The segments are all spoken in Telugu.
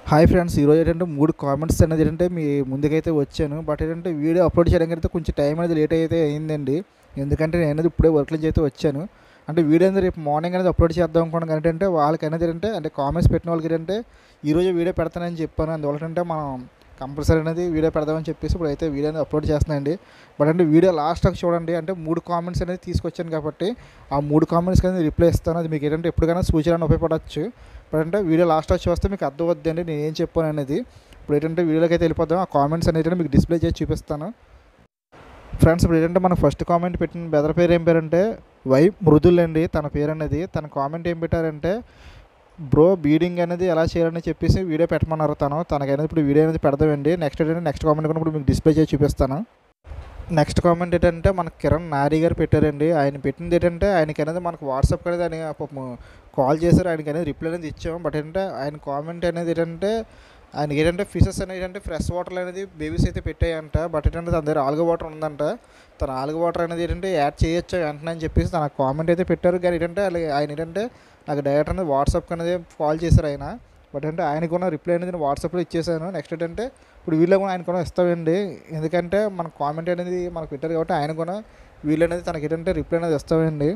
హాయ్ ఫ్రెండ్స్ ఈరోజు ఏంటంటే మూడు కామెంట్స్ అనేది ఏంటంటే మీ ముందుకైతే వచ్చాను బట్ ఏంటంటే వీడియో అప్లోడ్ చేయడానికి అయితే కొంచెం టైం అనేది లేట్ అయితే అయిందండి ఎందుకంటే నేను అనేది ఇప్పుడే వర్క్ నుంచి అయితే వచ్చాను అంటే వీడియో అనేది రేపు మార్నింగ్ అనేది అప్లోడ్ చేద్దాం అనుకున్నాను కానీ ఏంటంటే వాళ్ళకి అనేది ఏంటంటే అంటే కామెంట్స్ పెట్టిన వాళ్ళకి ఏంటంటే ఈరోజు వీడియో పెడతానని చెప్పాను అందువల్ల ఏంటంటే మనం కంపల్సరీ అనేది వీడియో పెడదామని చెప్పేసి ఇప్పుడు అయితే వీడియో అనేది అప్లోడ్ చేస్తున్నానండి బట్ అంటే వీడియో లాస్ట్ దాకా చూడండి అంటే మూడు కామెంట్స్ అనేది తీసుకొచ్చాను కాబట్టి ఆ మూడు కామెంట్స్ అనేది రిప్లై ఇస్తాను అది మీకు ఏంటంటే ఎప్పటికైనా సూచన ఉపయోగపడవచ్చు ఇప్పుడు అంటే వీడియో లాస్ట్ దాకా చూస్తే మీకు అర్థం అవుద్దండి నేను ఏం చెప్పాను అనేది ఇప్పుడు ఏంటంటే వీడియోలోకి అయితే వెళ్ళిపోదాం ఆ కామెంట్స్ అనేది మీకు డిస్ప్లే చేసి చూపిస్తాను ఫ్రెండ్స్ ఇప్పుడు ఏంటంటే మన ఫస్ట్ కామెంట్ పెట్టిన బెదర్ పేరు ఏం పేరంటే వై మృదుల్ అండి తన పేరు అనేది తన కామెంట్ ఏం పెట్టారంటే బ్రో బీడింగ్ అనేది ఎలా చేయాలని చెప్పేసి వీడియో పెట్టమన్నారు తను తనకైనా ఇప్పుడు వీడియో అనేది పెడదామండి నెక్స్ట్ ఏంటంటే నెక్స్ట్ కామెంట్ కూడా ఇప్పుడు మీకు డిస్ప్లే చేసి చూపిస్తాను నెక్స్ట్ కామెంట్ ఏంటంటే మన కిరణ్ నారి గారు పెట్టారండి ఆయన పెట్టింది ఏంటంటే ఆయనకి అనేది మనకు వాట్సాప్ అనేది ఆయన పాపం కాల్ చేశారు ఆయనకి అనేది రిప్లై అనేది ఇచ్చాము బట్ ఏంటంటే ఆయన కామెంట్ అనేది ఏంటంటే ఆయనకి ఏంటంటే ఫిషెస్ అనేది ఏంటంటే ఫ్రెష్ వాటర్ అనేది బేబీస్ అయితే పెట్టాయంట బట్ ఏంటంటే తన దగ్గర ఆల్గ వాటర్ ఉందంట తన ఆల్గ వాటర్ అనేది ఏంటంటే యాడ్ చేయొచ్చు వెంటనే అని చెప్పేసి తన కామెంట్ అయితే పెట్టారు కానీ ఏంటంటే అలాగే ఆయన ఏంటంటే నాకు డైరెక్ట్ అనేది వాట్సాప్ అనేది కాల్ చేశారు ఆయన బట్ అంటే ఆయనకు ఉన్న రిప్లై అనేది నేను వాట్సాప్లో ఇచ్చేసాను నెక్స్ట్ ఏంటంటే ఇప్పుడు వీళ్ళు కూడా ఆయన కూడా ఇస్తామండి ఎందుకంటే మన కామెంట్ అనేది మనకు పెట్టారు కాబట్టి ఆయన కూడా వీళ్ళు అనేది తనకి ఏంటంటే రిప్లై అనేది ఇస్తామండి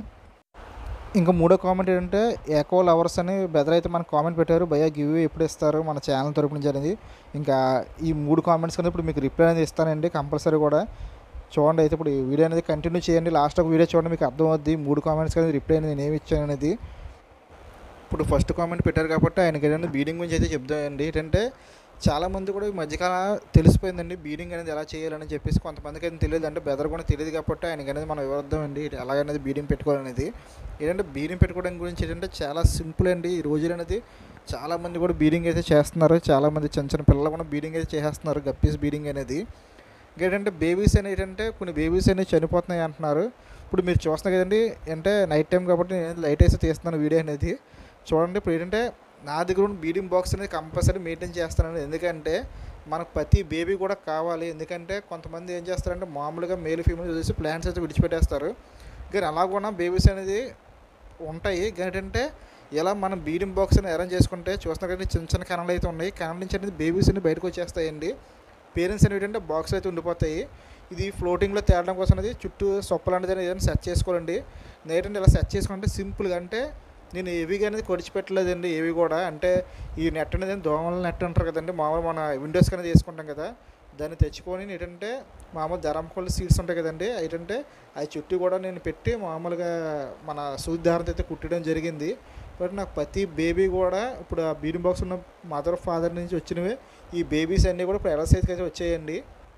ఇంకా మూడో కామెంట్ ఏంటంటే ఎకో లవర్స్ అని బెదర్ అయితే మనకు కామెంట్ పెట్టారు భయ గివ్ ఎప్పుడు ఇస్తారు మన ఛానల్ తరపు నుంచి అనేది ఇంకా ఈ మూడు కామెంట్స్ కింద ఇప్పుడు మీకు రిప్లై అనేది ఇస్తానండి కంపల్సరీ కూడా చూడండి అయితే ఇప్పుడు ఈ వీడియో అనేది కంటిన్యూ చేయండి లాస్ట్ ఒక వీడియో చూడండి మీకు అర్థమవుద్ది మూడు కామెంట్స్ అనేది రిప్లై అనేది నేను ఏమి ఇచ్చాను అనేది ఇప్పుడు ఫస్ట్ కామెంట్ పెట్టారు కాబట్టి ఆయనకి ఏంటంటే బీడింగ్ గురించి అయితే చెప్తానండి ఏంటంటే చాలామంది కూడా ఈ మధ్యకాలం తెలిసిపోయిందండి బీడింగ్ అనేది ఎలా చేయాలని చెప్పేసి కొంతమందికి అయితే తెలియదు అంటే బెదర్ కూడా తెలియదు కాబట్టి ఆయనకి అనేది మనం వివరిద్దామండి ఎలాగనేది బీడింగ్ పెట్టుకోవాలనేది ఏంటంటే బీడింగ్ పెట్టుకోవడం గురించి ఏంటంటే చాలా సింపుల్ అండి ఈ రోజులు అనేది చాలామంది కూడా బీడింగ్ అయితే చేస్తున్నారు చాలామంది చిన్న చిన్న పిల్లలు కూడా బీడింగ్ అయితే చేసేస్తున్నారు గప్పీస్ బీడింగ్ అనేది ఏంటంటే బేబీస్ అనేవి ఏంటంటే కొన్ని బేబీస్ అనేవి చనిపోతున్నాయి అంటున్నారు ఇప్పుడు మీరు చూస్తున్నారు కదండి అంటే నైట్ టైం కాబట్టి నేను లైట్ వేసి తీస్తున్నాను వీడియో అనేది చూడండి ఇప్పుడు ఏంటంటే నా దగ్గర ఉన్న బీడింగ్ బాక్స్ అనేది కంపల్సరీ మెయింటైన్ చేస్తానండి ఎందుకంటే మనకు ప్రతి బేబీ కూడా కావాలి ఎందుకంటే కొంతమంది ఏం చేస్తారంటే మామూలుగా మేల్ ఫీమేల్ చూసి ప్లాంట్స్ అయితే విడిచిపెట్టేస్తారు కానీ అలా కూడా బేబీస్ అనేది ఉంటాయి ఏంటంటే ఇలా మనం బీడింగ్ బాక్స్ అని అరేంజ్ చేసుకుంటే చూస్తున్నా కానీ చిన్న చిన్న కణాలు అయితే ఉన్నాయి కణాల నుంచి అనేది బేబీస్ అనేది బయటకు వచ్చేస్తాయండి పేరెంట్స్ అనేవి ఏంటంటే బాక్స్ అయితే ఉండిపోతాయి ఇది ఫ్లోటింగ్లో తేలడం కోసం అనేది చుట్టూ సొప్ప లాంటిది ఏదైనా సెట్ చేసుకోవాలండి నేనంటే ఇలా సెట్ చేసుకుంటే సింపుల్గా అంటే నేను ఏవిగా అనేది కొడిచిపెట్టలేదండి ఏవి కూడా అంటే ఈ నెట్ అనేది దోమల నెట్ అంటారు కదండి మామూలు మన విండోస్ అనేది వేసుకుంటాం కదా దాన్ని తెచ్చుకొని ఏంటంటే మామూలు ధరంకొల్లు సీట్స్ ఉంటాయి కదండి ఏంటంటే అవి చుట్టూ కూడా నేను పెట్టి మామూలుగా మన సూది దారంతో అయితే కుట్టడం జరిగింది బట్ నాకు ప్రతి బేబీ కూడా ఇప్పుడు ఆ బీడింగ్ బాక్స్ ఉన్న మదర్ ఫాదర్ నుంచి వచ్చినవి ఈ బేబీస్ అన్నీ కూడా ఇప్పుడు ఎలా సైజ్కి అయితే వచ్చాయండి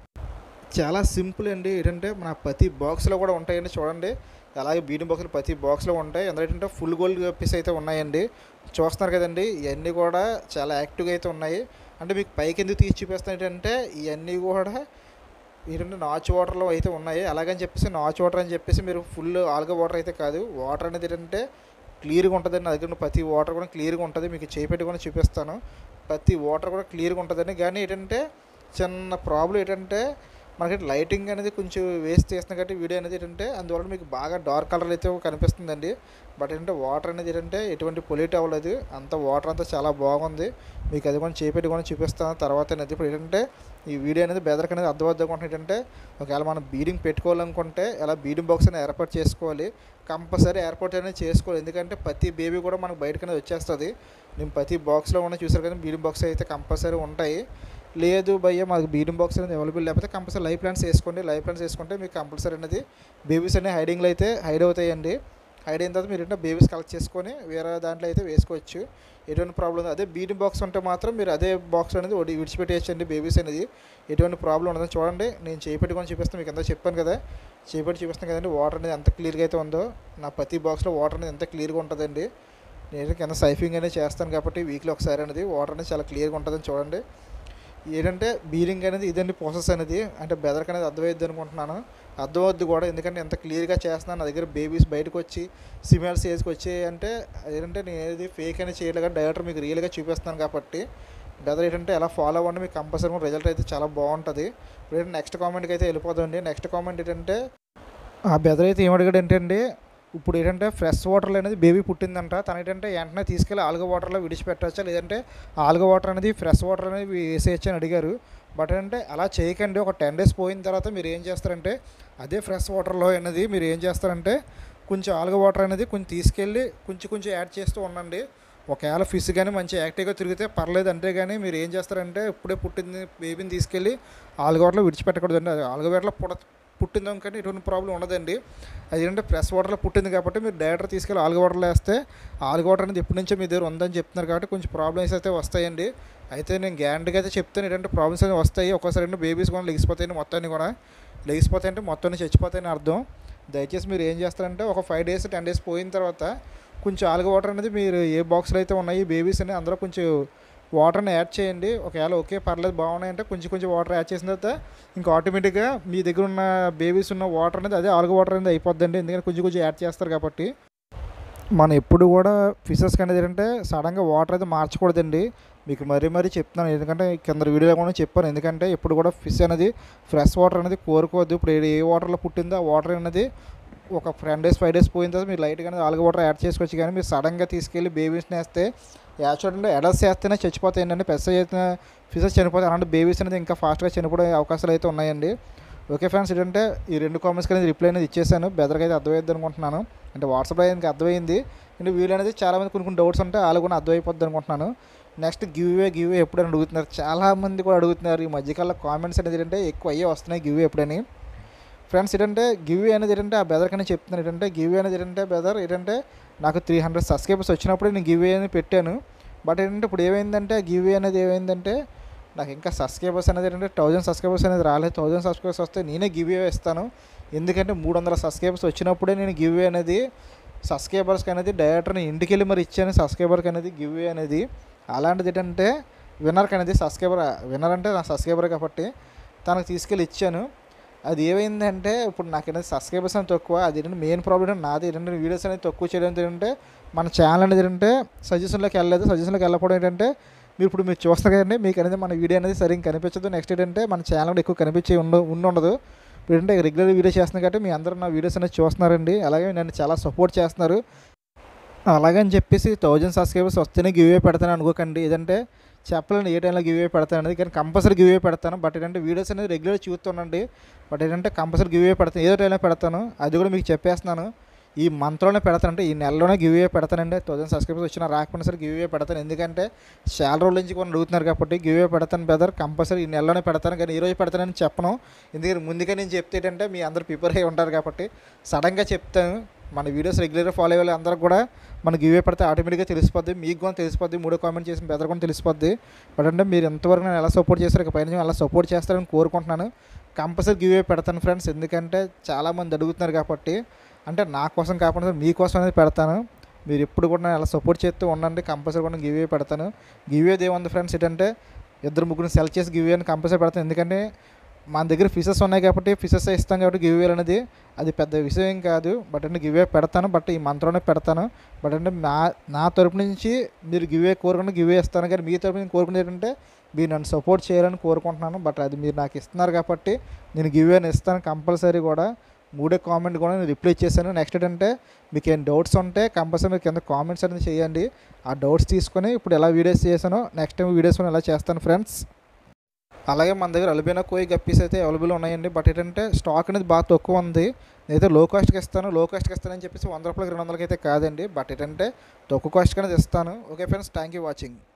చాలా సింపుల్ అండి ఏంటంటే మన ప్రతి బాక్స్లో కూడా ఉంటాయండి చూడండి అలాగే బీడింగ్ బాక్స్లు ప్రతి బాక్స్లో ఉంటాయి అందులో ఏంటంటే ఫుల్ గోల్డ్ పీస్ అయితే ఉన్నాయండి చూస్తున్నారు కదండి ఇవన్నీ కూడా చాలా యాక్టివ్గా అయితే ఉన్నాయి అంటే మీకు పైకి ఎందుకు తీసి చూపిస్తాను ఏంటంటే ఇవన్నీ కూడా ఏంటంటే నాచు వాటర్లో అయితే ఉన్నాయి అలాగని చెప్పేసి నాచు వాటర్ అని చెప్పేసి మీరు ఫుల్ ఆల్గా వాటర్ అయితే కాదు వాటర్ అనేది ఏంటంటే క్లియర్గా ఉంటుందండి నా దగ్గర ఉన్న ప్రతి వాటర్ కూడా క్లియర్గా ఉంటుంది మీకు చేపెట్టి కూడా చూపిస్తాను ప్రతి వాటర్ కూడా క్లియర్గా ఉంటుందండి కానీ ఏంటంటే చిన్న ప్రాబ్లం ఏంటంటే మనకి లైటింగ్ అనేది కొంచెం వేస్ట్ చేస్తున్న కాబట్టి వీడియో అనేది ఏంటంటే అందువల్ల మీకు బాగా డార్క్ కలర్ అయితే కనిపిస్తుందండి బట్ ఏంటంటే వాటర్ అనేది ఏంటంటే ఎటువంటి పొల్యూట్ అవ్వలేదు అంత వాటర్ అంతా చాలా బాగుంది మీకు అది కూడా చేపెట్టి కూడా చూపిస్తాను తర్వాత అనేది ఇప్పుడు ఏంటంటే ఈ వీడియో అనేది బెదర్క్ అనేది అర్థమవుతుంది ఏంటంటే ఒకవేళ మనం బీడింగ్ పెట్టుకోవాలనుకుంటే ఎలా బీడింగ్ బాక్స్ అనేది ఏర్పాటు చేసుకోవాలి కంపల్సరీ ఏర్పాటు అనేది చేసుకోవాలి ఎందుకంటే ప్రతి బేబీ కూడా మనకు బయటకు అనేది వచ్చేస్తుంది నేను ప్రతి బాక్స్లో ఉన్న చూసారు కదా బీడింగ్ బాక్స్ అయితే కంపల్సరీ ఉంటాయి లేదు భయ్య మాకు బీడింగ్ బాక్స్ అనేది అవైలబుల్ లేకపోతే కంపల్సరీ లైవ్ ప్లాన్స్ వేసుకోండి లైవ్ ప్లాన్స్ వేసుకుంటే మీకు కంపల్సరీ అనేది బేబీస్ అనేవి హైడింగ్లో అయితే హైడ్ అవుతాయండి హైడ్ అయిన తర్వాత మీరు ఏంటంటే బేబీస్ కలెక్ట్ చేసుకొని వేరే దాంట్లో అయితే వేసుకోవచ్చు ఎటువంటి ప్రాబ్లం అదే బీడింగ్ బాక్స్ ఉంటే మాత్రం మీరు అదే బాక్స్ అనేది ఒకటి విడిచిపెట్టేయచ్చండి బేబీస్ అనేది ఎటువంటి ప్రాబ్లం ఉండదు చూడండి నేను చేపెట్టుకొని చూపిస్తాను మీకు ఎంత చెప్పాను కదా చేపెట్టి చూపిస్తాను కదండి వాటర్ అనేది ఎంత క్లియర్గా అయితే ఉందో నా ప్రతి బాక్స్లో వాటర్ అనేది ఎంత క్లియర్గా ఉంటుందండి నేను కింద సైఫింగ్ అనేది చేస్తాను కాబట్టి వీక్లీ ఒకసారి అనేది వాటర్ అనేది చాలా క్లియర్గా ఉంటుందని చూడండి ఏంటంటే బీరింగ్ అనేది ఇదండి ప్రాసెస్ అనేది అంటే బెదర్క్ అనేది అర్థమవుద్ది అనుకుంటున్నాను అర్థమవుద్ది కూడా ఎందుకంటే ఎంత క్లియర్గా చేస్తున్నాను నా దగ్గర బేబీస్ బయటకు వచ్చి సిమిలర్ స్టేజ్కి వచ్చాయి అంటే ఏంటంటే నేను ఏది ఫేక్ అనేది చేయలేదు కానీ డైరెక్టర్ మీకు రియల్గా చూపిస్తున్నాను కాబట్టి బెదర్ ఏంటంటే ఎలా ఫాలో అవ్వండి మీకు కంపల్సరీ రిజల్ట్ అయితే చాలా బాగుంటుంది ఇప్పుడు నెక్స్ట్ కామెంట్కి అయితే వెళ్ళిపోతుంది నెక్స్ట్ కామెంట్ ఏంటంటే ఆ బెదర్ అయితే ఏమడిగాడు ఏంటంటే ఇప్పుడు ఏంటంటే ఫ్రెష్ వాటర్లో అనేది బేబీ పుట్టిందంట తన ఏంటంటే వెంటనే తీసుకెళ్ళి ఆల్గ వాటర్లో విడిచిపెట్టవచ్చా లేదంటే ఆల్గ వాటర్ అనేది ఫ్రెష్ వాటర్ అనేది వేసేయచ్చు అని అడిగారు బట్ ఏంటంటే అలా చేయకండి ఒక టెన్ డేస్ పోయిన తర్వాత మీరు ఏం చేస్తారంటే అదే ఫ్రెష్ వాటర్లో అనేది మీరు ఏం చేస్తారంటే కొంచెం ఆల్గ వాటర్ అనేది కొంచెం తీసుకెళ్ళి కొంచెం కొంచెం యాడ్ చేస్తూ ఉండండి ఒకవేళ ఫిష్ కానీ మంచి యాక్టివ్గా తిరిగితే పర్లేదు అంటే కానీ మీరు ఏం చేస్తారంటే ఇప్పుడే పుట్టింది బేబీని తీసుకెళ్ళి ఆల్గ వాటర్లో విడిచిపెట్టకూడదండి అది ఆల్గ వాటర్లో పుట్ట పుట్టిందాం కానీ ఎటువంటి ప్రాబ్లం ఉండదండి అది ఏంటంటే ఫ్రెష్ వాటర్లో పుట్టింది కాబట్టి మీరు డైరెక్టర్ తీసుకెళ్ళి ఆల్గ వాటర్లో వేస్తే ఆల్గ వాటర్ అనేది ఎప్పటి నుంచో మీ దగ్గర ఉందని చెప్తున్నారు కాబట్టి కొంచెం ప్రాబ్లమ్స్ అయితే వస్తాయండి అయితే నేను గ్యారంటీగా అయితే చెప్తాను ఏంటంటే ప్రాబ్లమ్స్ అనేవి వస్తాయి ఒక్కోసారి అంటే బేబీస్ కూడా లెగిసిపోతాయి మొత్తాన్ని కూడా లెగిసిపోతాయంటే మొత్తాన్ని చచ్చిపోతాయని అర్థం దయచేసి మీరు ఏం చేస్తారంటే ఒక ఫైవ్ డేస్ టెన్ డేస్ పోయిన తర్వాత కొంచెం ఆల్గ వాటర్ అనేది మీరు ఏ బాక్స్లో అయితే ఉన్నాయి బేబీస్ అని అందులో కొంచెం వాటర్ని యాడ్ చేయండి ఒకవేళ ఓకే పర్లేదు బాగున్నాయంటే కొంచెం కొంచెం వాటర్ యాడ్ చేసిన తర్వాత ఇంకా ఆటోమేటిక్గా మీ దగ్గర ఉన్న బేబీస్ ఉన్న వాటర్ అనేది అదే ఆల్గ వాటర్ అనేది అయిపోద్దండి ఎందుకంటే కొంచెం కొంచెం యాడ్ చేస్తారు కాబట్టి మనం ఎప్పుడు కూడా ఫిషెస్కి అనేది ఏంటంటే సడన్గా వాటర్ అయితే మార్చకూడదండి మీకు మరీ మరీ చెప్తున్నాను ఎందుకంటే కింద వీడియోలో కూడా చెప్పాను ఎందుకంటే ఎప్పుడు కూడా ఫిష్ అనేది ఫ్రెష్ వాటర్ అనేది కోరుకోవద్దు ఇప్పుడు ఏ వాటర్లో పుట్టిందో ఆ వాటర్ అనేది ఒక టెన్ డేస్ ఫైవ్ డేస్ పోయిన తర్వాత మీరు లైట్గా అనేది ఆల్గ వాటర్ యాడ్ చేసుకోవచ్చు కానీ మీరు సడన్గా తీసుకెళ్ళి బేబీస్ని వేస్తే యాక్చువల్గా అడల్ట్స్ వేస్తేనే చచ్చిపోతాయి ఏంటంటే పెద్ద చేసిన ఫిషెస్ చనిపోతాయి అలాంటి బేబీస్ అనేది ఇంకా ఫాస్ట్గా చనిపోయే అవకాశాలు అయితే ఉన్నాయండి ఓకే ఫ్రెండ్స్ ఏంటంటే ఈ రెండు కామెంట్స్కి అనేది రిప్లై అనేది ఇచ్చేసాను బెదర్కి అయితే అర్థమైంది అనుకుంటున్నాను అంటే వాట్సాప్లో అయితే అర్థమైంది అంటే వీళ్ళు అనేది చాలామంది కొన్ని కొన్ని డౌట్స్ ఉంటాయి వాళ్ళు కూడా అర్థమైపోద్ది అనుకుంటున్నాను next give away give away ఎప్పుడని అడుగుతున్నారు చాలామంది కూడా అడుగుతున్నారు ఈ మధ్యకాలంలో కామెంట్స్ అనేది ఏంటంటే ఎక్కువ అయ్యే వస్తున్నాయి గివ్ అవే ఎప్పుడని ఫ్రెండ్స్ ఏంటంటే గివ్ అనేది ఏంటంటే ఆ బెదర్ కన్నా చెప్తున్నాను ఏంటంటే గివ్ అనేది ఏంటంటే బెదర్ ఏంటంటే నాకు త్రీ హండ్రెడ్ సబ్స్క్రైబర్స్ వచ్చినప్పుడు నేను గివ్ అని పెట్టాను బట్ ఏంటంటే ఇప్పుడు ఏమైందంటే గివ్ అనేది ఏమైందంటే నాకు ఇంకా సబ్స్క్రైబర్స్ అనేది ఏంటంటే థౌజండ్ సబ్స్క్రైబర్స్ అనేది రాలేదు థౌజండ్ సబ్స్క్రైబర్స్ వస్తే నేనే గివ్ ఇస్తాను ఎందుకంటే మూడు వందల సబ్స్క్రైబర్స్ వచ్చినప్పుడే నేను గివ్ అనేది సబ్స్క్రైబర్స్కి అనేది డైరెక్టర్ నేను ఇంటికి వెళ్ళి మరి ఇచ్చాను సబ్స్క్రైబర్కి అనేది గివ్ అనేది అలాంటిది ఏంటంటే విన్నర్కి అనేది సబ్స్క్రైబర్ విన్నర్ అంటే నా సబ్స్క్రైబర్ కాబట్టి తనకు తీసుకెళ్ళి ఇచ్చాను అది ఏమైందంటే ఇప్పుడు నాకు ఏంటంటే సబ్స్క్రైబర్స్ అనేది తక్కువ అది ఏంటంటే మెయిన్ ప్రాబ్లం నాది ఏంటంటే వీడియోస్ అనేది తక్కువ చేయడం ఏంటంటే మన ఛానల్ అనేది ఏంటంటే సజెషన్లోకి వెళ్ళలేదు సజెషన్లోకి వెళ్ళకపోవడం ఏంటంటే మీరు ఇప్పుడు మీరు చూస్తారు కదండి మీకు అనేది మన వీడియో అనేది సరిగ్గా కనిపించదు నెక్స్ట్ ఏంటంటే మన ఛానల్ కూడా ఎక్కువ కనిపించే ఉండ ఉండి ఉండదు ఇప్పుడు ఏంటంటే రెగ్యులర్ వీడియో చేస్తున్నాను కాబట్టి మీ అందరూ నా వీడియోస్ అనేది చూస్తున్నారండి అలాగే నన్ను చాలా సపోర్ట్ చేస్తున్నారు అలాగని చెప్పేసి థౌజండ్ సబ్స్క్రైబర్స్ వస్తేనే గివ్ అవే పెడతాను అనుకోకండి ఏదంటే చెప్పలేను ఏ టైంలో గివ్ అవే పెడతాను అనేది కానీ కంపల్సరీ గివ్ అవే పెడతాను బట్ ఏంటంటే వీడియోస్ అనేది రెగ్యులర్ చూస్తుండండి బట్ ఏంటంటే కంపల్సరీ గివ్ అవే పెడతాను ఏదో టైంలో పెడతాను అది కూడా మీకు చెప్పేస్తున్నాను ఈ మంత్లోనే పెడతానంటే ఈ నెలలోనే గివ్ అవే పెడతానండి థౌసండ్ సబ్స్క్రైబర్స్ వచ్చినా రాకపోయినా సరే గివ్ అవే పెడతాను ఎందుకంటే చాలా రోజుల నుంచి కొన్ని అడుగుతున్నారు కాబట్టి గివ్ అవే పెడతాను బెదర్ కంపల్సరీ ఈ నెలలోనే పెడతాను కానీ ఈరోజు పెడతానని చెప్పను ఎందుకంటే ముందుగా నేను చెప్తే ఏంటంటే మీ అందరు ప్రిపేర్ అయి ఉంటారు కాబట్టి సడన్గా చెప్తాను మన వీడియోస్ రెగ్యులర్గా ఫాలో అయ్యే అందరికి కూడా మన గివ్ అవే పడితే ఆటోమేటిక్గా తెలిసిపోద్ది మీకు కూడా తెలిసిపోద్ది మూడో కామెంట్ చేసిన బెదర్ కూడా తెలిసిపోద్ది బట్ అంటే మీరు ఎంతవరకు నేను ఎలా సపోర్ట్ చేస్తారు ఇక పైన ఎలా సపోర్ట్ చేస్తారని కోరుకుంటున్నాను కంపల్సరీ గివ్ అవే పెడతాను ఫ్రెండ్స్ ఎందుకంటే చాలామంది అడుగుతున్నారు కాబట్టి అంటే నా కోసం కాకుండా మీకోసం అనేది పెడతాను మీరు ఎప్పుడు కూడా నన్ను అలా సపోర్ట్ చేస్తూ ఉండండి కంపల్సరీ కూడా గివ్ అవే పెడతాను గివ్ అవే ఏముంది ఫ్రెండ్స్ ఏంటంటే ఇద్దరు ముగ్గురు సెల్ చేసి గివ్ అని కంపల్సరీ పెడతాను ఎందుకంటే మన దగ్గర ఫిషెస్ ఉన్నాయి కాబట్టి ఫిషెస్ ఇస్తాం కాబట్టి గివ్ అవే అనేది అది పెద్ద విషయం ఏం కాదు బట్ అంటే గివ్ అవే పెడతాను బట్ ఈ మంత్లోనే పెడతాను బట్ అంటే నా నా తరపు నుంచి మీరు గివ్ అవే కోరుకుంటే గివ్ అవే ఇస్తాను కానీ మీ తరపు నుంచి కోరుకునేది ఏంటంటే మీరు నన్ను సపోర్ట్ చేయాలని కోరుకుంటున్నాను బట్ అది మీరు నాకు ఇస్తున్నారు కాబట్టి నేను గివ్ అని ఇస్తాను కంపల్సరీ కూడా మూడే కామెంట్ కూడా నేను రిప్లై చేశాను నెక్స్ట్ ఏంటంటే మీకు ఏం డౌట్స్ ఉంటే కంపల్సరీ మీరు కింద కామెంట్స్ అనేది చేయండి ఆ డౌట్స్ తీసుకొని ఇప్పుడు ఎలా వీడియోస్ చేశానో నెక్స్ట్ టైం వీడియోస్ ఎలా చేస్తాను ఫ్రెండ్స్ అలాగే మన దగ్గర అల్బినా కోయి గప్పీస్ అయితే అవైలబుల్ ఉన్నాయండి బట్ ఏంటంటే స్టాక్ అనేది బాగా తక్కువ ఉంది నేనైతే లో కాస్ట్కి ఇస్తాను లో కాస్ట్కి ఇస్తానని చెప్పేసి వంద రూపాయలకి రెండు వందలకి అయితే కాదండి బట్ ఏంటంటే తక్కువ కాస్ట్కి అనేది ఇస్తాను okay friends thank you watching